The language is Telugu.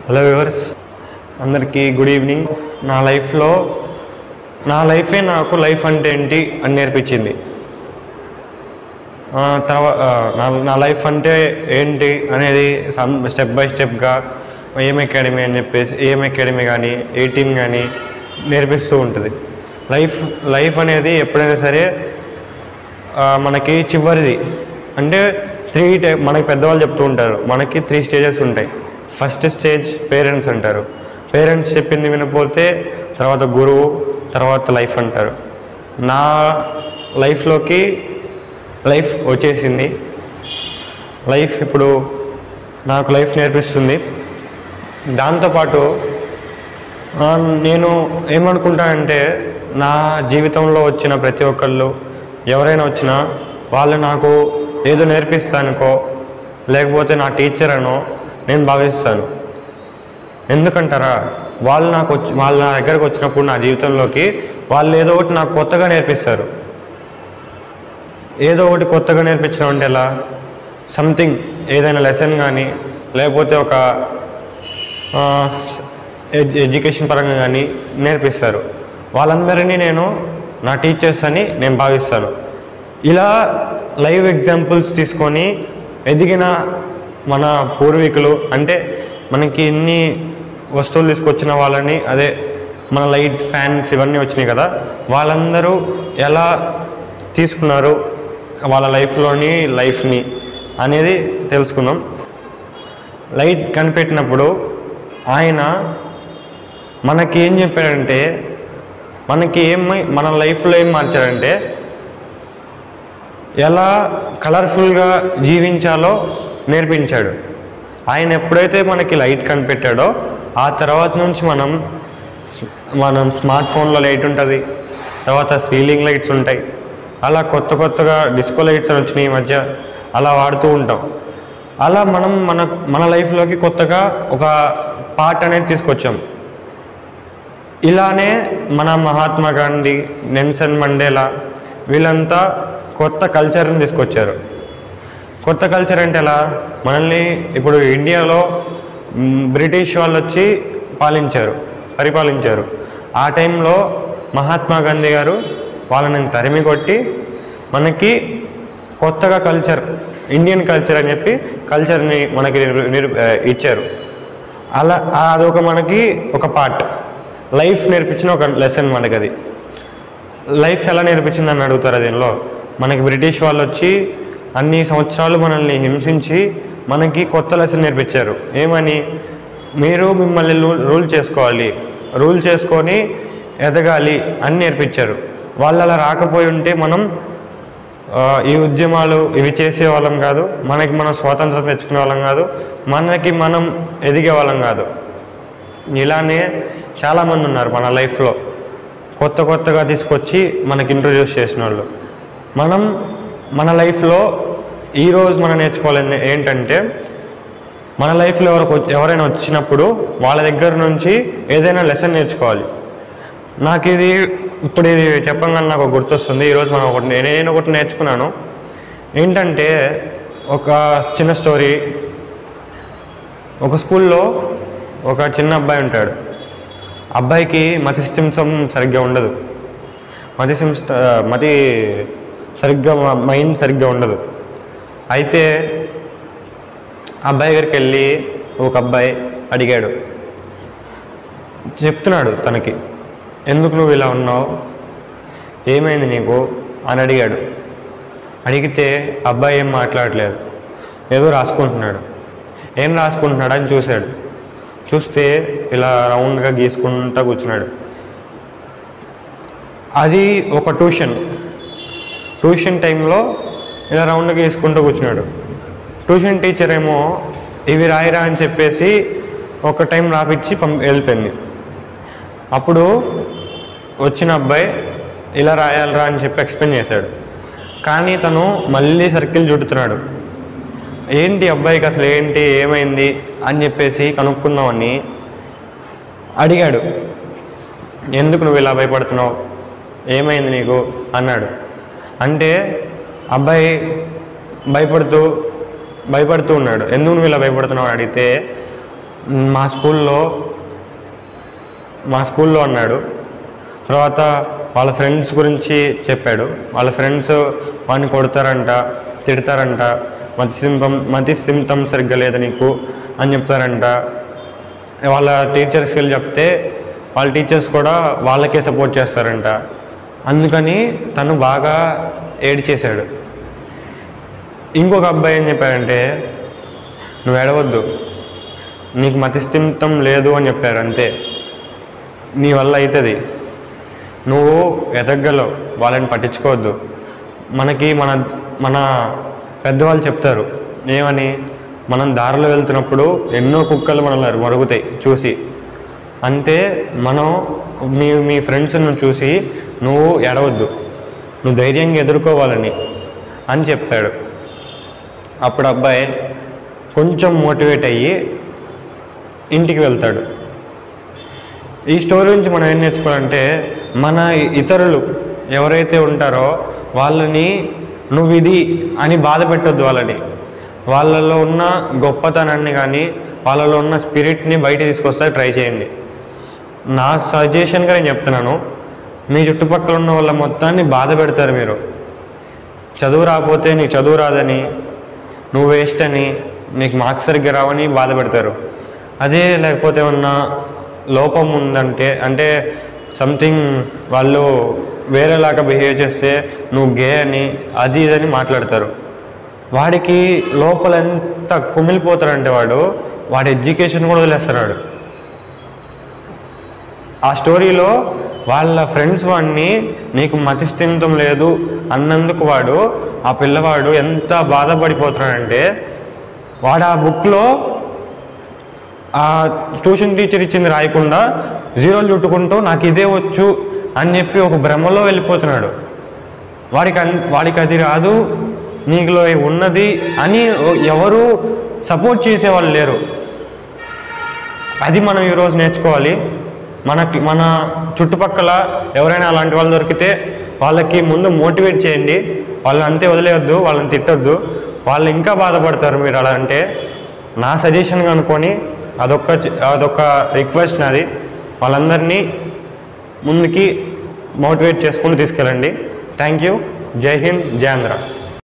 హలో వ్యూవర్స్ అందరికీ గుడ్ ఈవినింగ్ నా లైఫ్లో నా లైఫే నాకు లైఫ్ అంటే ఏంటి అని నేర్పించింది తర్వాత నా నా లైఫ్ అంటే ఏంటి అనేది సమ్ స్టెప్ బై స్టెప్గా ఏం అకాడమీ అని చెప్పేసి ఏం అకాడమీ కానీ ఏ టీమ్ కానీ నేర్పిస్తూ ఉంటుంది లైఫ్ లైఫ్ అనేది ఎప్పుడైనా సరే ఆ, మనకి చివరిది అంటే త్రీ టైప్ మనకి పెద్దవాళ్ళు చెప్తూ ఉంటారు మనకి త్రీ స్టేజెస్ ఉంటాయి ఫస్ట్ స్టేజ్ పేరెంట్స్ అంటారు పేరెంట్స్ చెప్పింది వినపోతే తర్వాత గురువు తర్వాత లైఫ్ అంటారు నా లైఫ్లోకి లైఫ్ వచ్చేసింది లైఫ్ ఇప్పుడు నాకు లైఫ్ నేర్పిస్తుంది దాంతోపాటు ఆ, నేను ఏమనుకుంటానంటే నా జీవితంలో వచ్చిన ప్రతి ఒక్కళ్ళు ఎవరైనా వచ్చినా వాళ్ళు నాకు ఏదో నేర్పిస్తానుకో లేకపోతే నా టీచర్ అనో నేను భావిస్తాను ఎందుకంటారా వాళ్ళు నాకు వచ్చి వాళ్ళు నా దగ్గరకు వచ్చినప్పుడు నా జీవితంలోకి వాళ్ళు ఏదో ఒకటి నాకు కొత్తగా నేర్పిస్తారు ఏదో ఒకటి కొత్తగా నేర్పించడం అంటే ఎలా సంథింగ్ ఏదైనా లెసన్ కానీ లేకపోతే ఒక ఆ, ఎడ్- ఎడ్యుకేషన్ పరంగా కానీ నేర్పిస్తారు వాళ్ళందరినీ నేను నా టీచర్స్ అని నేను భావిస్తాను ఇలా లైవ్ ఎగ్జాంపుల్స్ తీసుకొని ఎదిగిన మన పూర్వీకులు అంటే మనకి ఇన్ని వస్తువులు తీసుకొచ్చిన వాళ్ళని అదే మన లైట్ ఫ్యాన్స్ ఇవన్నీ వచ్చినాయి కదా వాళ్ళందరూ ఎలా తీసుకున్నారు వాళ్ళ లైఫ్లోని లైఫ్ని అనేది తెలుసుకుందాం లైట్ కనిపెట్టినప్పుడు ఆయన మనకి ఏం చెప్పాడంటే మనకి ఏం మన లైఫ్లో ఏం మార్చాడంటే ఎలా కలర్ఫుల్గా జీవించాలో నేర్పించాడు ఆయన ఎప్పుడైతే మనకి లైట్ కనిపెట్టాడో ఆ తర్వాత నుంచి మనం స్- మనం స్మార్ట్ ఫోన్లో లైట్ ఉంటుంది తర్వాత సీలింగ్ లైట్స్ ఉంటాయి అలా కొత్త కొత్తగా డిస్కో లైట్స్ అని వచ్చినాయి ఈ మధ్య అలా వాడుతూ ఉంటాం అలా మనం మన మన లైఫ్లోకి కొత్తగా ఒక పార్ట్ అనేది తీసుకొచ్చాం ఇలానే మన మహాత్మా గాంధీ నెన్సన్ మండేలా వీళ్ళంతా కొత్త కల్చర్ని తీసుకొచ్చారు కొత్త కల్చర్ అంటే ఎలా మనల్ని ఇప్పుడు ఇండియాలో మ్, బ్రిటిష్ వాళ్ళు వచ్చి పాలించారు పరిపాలించారు ఆ టైంలో మహాత్మా గాంధీ గారు వాళ్ళని తరిమి కొట్టి మనకి కొత్తగా కల్చర్ ఇండియన్ కల్చర్ అని చెప్పి కల్చర్ని మనకి నిరు- నిరు ఆ, ఇచ్చారు అలా అదొక మనకి ఒక పార్ట్ లైఫ్ నేర్పించిన ఒక లెసన్ మనకి అది లైఫ్ ఎలా నేర్పించింది అని అడుగుతారు దీనిలో మనకి బ్రిటిష్ వాళ్ళు వచ్చి అన్ని సంవత్సరాలు మనల్ని హింసించి మనకి కొత్త లెసన్ నేర్పించారు ఏమని మీరు మిమ్మల్ని రూల్ రూల్ చేసుకోవాలి రూల్ చేసుకొని ఎదగాలి అని నేర్పించారు వాళ్ళు అలా రాకపోయి ఉంటే మనం ఆ, ఈ ఉద్యమాలు ఇవి చేసే వాళ్ళం కాదు మనకి మనం స్వాతంత్రం తెచ్చుకునే వాళ్ళం కాదు మనకి మనం ఎదిగే వాళ్ళం కాదు ఇలానే చాలామంది ఉన్నారు మన లైఫ్లో కొత్త కొత్తగా తీసుకొచ్చి మనకి ఇంట్రొడ్యూస్ చేసిన వాళ్ళు మనం మన లైఫ్లో ఈరోజు మనం నేర్చుకోవాలని ఏంటంటే మన లైఫ్లో ఎవరికి వచ్చి- ఎవరైనా వచ్చినప్పుడు వాళ్ళ దగ్గర నుంచి ఏదైనా లెసన్ నేర్చుకోవాలి నాకు ఇది ఇప్పుడు ఇది చెప్పగానే నాకు ఒకటి గుర్తొస్తుంది ఈరోజు మనం ఒకటి నేను నేను ఒకటి నేర్చుకున్నాను ఏంటంటే ఒక చిన్న స్టోరీ ఒక స్కూల్లో ఒక చిన్న అబ్బాయి ఉంటాడు అబ్బాయికి మతి స్థింసం సరిగ్గా ఉండదు మతి సింస మతి సరిగ్గా మైండ్ సరిగ్గా ఉండదు అయితే అబ్బాయి దగ్గరికి వెళ్ళి ఒక అబ్బాయి అడిగాడు చెప్తున్నాడు తనకి ఎందుకు నువ్వు ఇలా ఉన్నావు ఏమైంది నీకు అని అడిగాడు అడిగితే అబ్బాయి ఏం మాట్లాడలేదు ఏదో రాసుకుంటున్నాడు ఏం రాసుకుంటున్నాడు అని చూశాడు చూస్తే ఇలా రౌండ్గా గీసుకుంటా కూర్చున్నాడు అది ఒక ట్యూషన్ ట్యూషన్ టైంలో ఇలా రౌండ్గా గీసుకుంటూ కూర్చున్నాడు ట్యూషన్ టీచర్ ఏమో ఇవి రాయిరా అని చెప్పేసి ఒక టైం రాపిచ్చి పంపి వెళ్ళిపోయింది అప్పుడు వచ్చిన అబ్బాయి ఇలా రాయాలరా అని చెప్పి ఎక్స్ప్లెయిన్ చేశాడు కానీ తను మళ్ళీ సర్కిల్ చుట్టుతున్నాడు ఏంటి అబ్బాయికి అసలు ఏంటి ఏమైంది అని చెప్పేసి కనుక్కుందామని అడిగాడు ఎందుకు నువ్వు ఇలా భయపడుతున్నావు ఏమైంది నీకు అన్నాడు అంటే అబ్బాయి భయపడుతూ భయపడుతూ ఉన్నాడు ఎందుకు నువ్వు ఇలా భయపడుతున్నావు అని అడిగితే మా స్కూల్లో మా స్కూల్లో అన్నాడు తర్వాత వాళ్ళ ఫ్రెండ్స్ గురించి చెప్పాడు వాళ్ళ ఫ్రెండ్స్ వాడిని కొడతారంట తిడతారంట మతి సింపం మతి సింతం సరిగ్గా లేదు నీకు అని చెప్తారంట వాళ్ళ టీచర్స్కి వెళ్ళి చెప్తే వాళ్ళ టీచర్స్ కూడా వాళ్ళకే సపోర్ట్ చేస్తారంట అందుకని తను బాగా ఏడ్ చేశాడు ఇంకొక అబ్బాయి ఏం చెప్పాడంటే నువ్వు ఏడవద్దు నీకు మతిస్థిమితం లేదు అని చెప్పారు అంతే నీ వల్ల అవుతుంది నువ్వు ఎదగలవు వాళ్ళని పట్టించుకోవద్దు మనకి మన మన పెద్దవాళ్ళు చెప్తారు ఏమని మనం దారిలో వెళ్తున్నప్పుడు ఎన్నో కుక్కలు మనల్ని మరుగుతాయి చూసి అంతే మనం మీ మీ ఫ్రెండ్స్ను చూసి నువ్వు ఎడవద్దు నువ్వు ధైర్యంగా ఎదుర్కోవాలని అని చెప్పాడు అప్పుడు అబ్బాయి కొంచెం మోటివేట్ అయ్యి ఇంటికి వెళ్తాడు ఈ స్టోరీ నుంచి మనం ఏం నేర్చుకోవాలంటే మన ఇతరులు ఎవరైతే ఉంటారో వాళ్ళని నువ్వు ఇది అని బాధ పెట్టొద్దు వాళ్ళని వాళ్ళలో ఉన్న గొప్పతనాన్ని కానీ వాళ్ళలో ఉన్న స్పిరిట్ని బయట తీసుకొస్తే ట్రై చేయండి నా సజెషన్గా నేను చెప్తున్నాను మీ చుట్టుపక్కల ఉన్న వాళ్ళ మొత్తాన్ని బాధ పెడతారు మీరు చదువు రాకపోతే నీకు చదువు రాదని నువ్వు వేస్ట్ అని నీకు మార్క్స్ సరిగ్గా రావని బాధ పెడతారు అదే లేకపోతే ఏమన్నా లోపం ఉందంటే అంటే సంథింగ్ వాళ్ళు వేరేలాగా బిహేవ్ చేస్తే నువ్వు గే అని అది ఇదని మాట్లాడతారు వాడికి లోపల ఎంత కుమిలిపోతాడంటే వాడు వాడి ఎడ్యుకేషన్ కూడా వదిలేస్తాడు వాడు ఆ స్టోరీలో వాళ్ళ ఫ్రెండ్స్ వాడిని నీకు మతిస్థిమితం లేదు అన్నందుకు వాడు ఆ పిల్లవాడు ఎంత బాధపడిపోతున్నాడంటే వాడు ఆ బుక్లో ఆ ట్యూషన్ టీచర్ ఇచ్చింది రాయకుండా జీరోలు చుట్టుకుంటూ నాకు ఇదే వచ్చు అని చెప్పి ఒక భ్రమలో వెళ్ళిపోతున్నాడు వాడికి అన్ వాడికి అది రాదు నీకులో ఉన్నది అని ఎవరు సపోర్ట్ చేసేవాళ్ళు లేరు అది మనం ఈరోజు నేర్చుకోవాలి మనకి మన చుట్టుపక్కల ఎవరైనా అలాంటి వాళ్ళు దొరికితే వాళ్ళకి ముందు మోటివేట్ చేయండి వాళ్ళని అంతే వదిలేయొద్దు వాళ్ళని తిట్టొద్దు వాళ్ళు ఇంకా బాధపడతారు మీరు అలా అంటే నా సజెషన్ అనుకొని అదొక చి- అదొక రిక్వెస్ట్ నాది వాళ్ళందరినీ ముందుకి మోటివేట్ చేసుకుని తీసుకెళ్ళండి థ్యాంక్ యూ జై హింద్ జై ఆంధ్ర